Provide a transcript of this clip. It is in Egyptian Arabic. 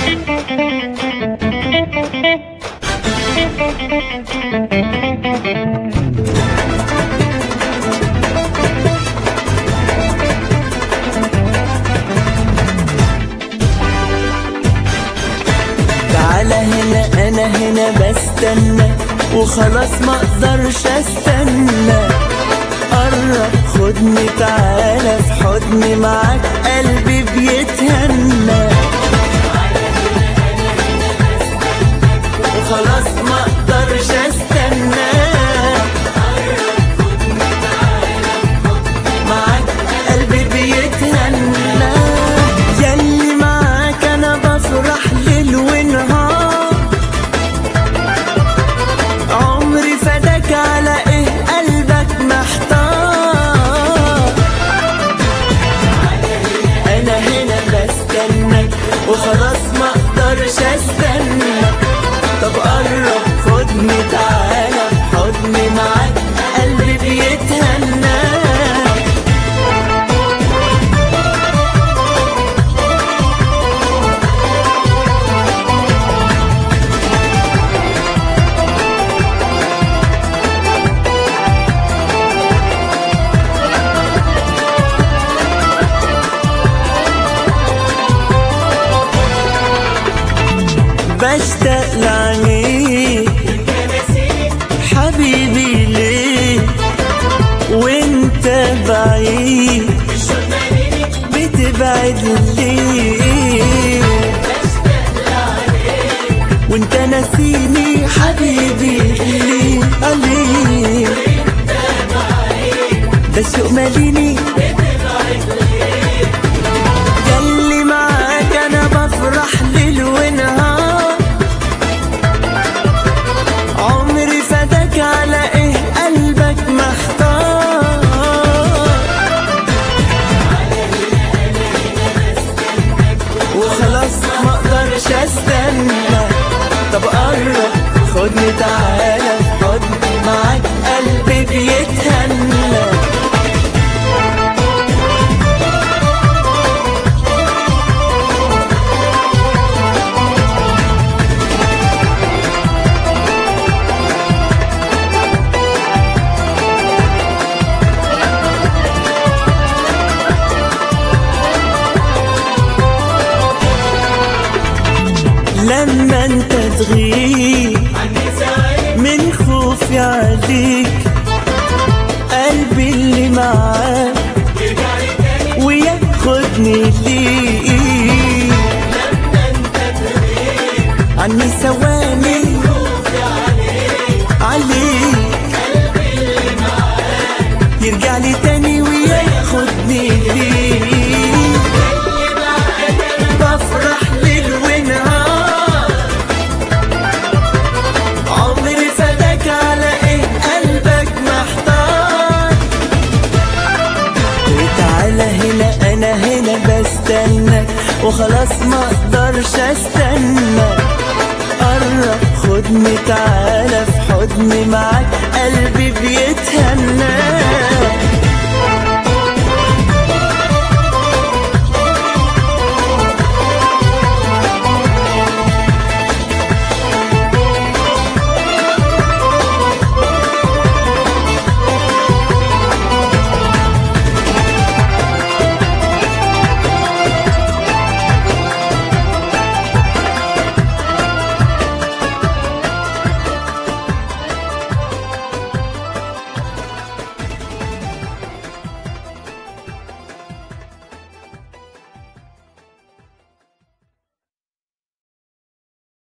تعالى هنا انا هنا بستنى وخلاص ما اقدرش استنى قرب خدني تعالى في حضني معاك قلبي بيتهنى وخلاص ما اقدرش استنى معاك قلبي بيتهنى ياللي معاك انا بفرح ليل ونهار عمري فداك على ايه قلبك محتار انا هنا بستناك وخلاص ما اقدرش استنى طب قرب خدني تعالى حضني معاك قلبي بيتهنى بشتاق لعينيك حبيبي ليه وانت بعيد بتبعد ليه وانت ناسيني حبيبي ليه عليه ده الشوق ماليني ياللي معاك انا بفرح ليل ونهار عمري فداك على ايه قلبك محتار وخلاص ما اقدرش استنى طب قرب خدني تعالى حضني معاك قلبي بيتهنى لما انت تغيب من خوفي عليك قلبي اللي معاك وياخدني ليك عني ثواني عليك يرجع لي تاني وياخدني ليك بفرح ليل ونهار عمري فداك على ايه قلبك محتار وتعالى هنا انا هنا بستنى وخلاص ما اقدرش استنى قرب خدني تعالى في حضني معاك قلبي بيتهنى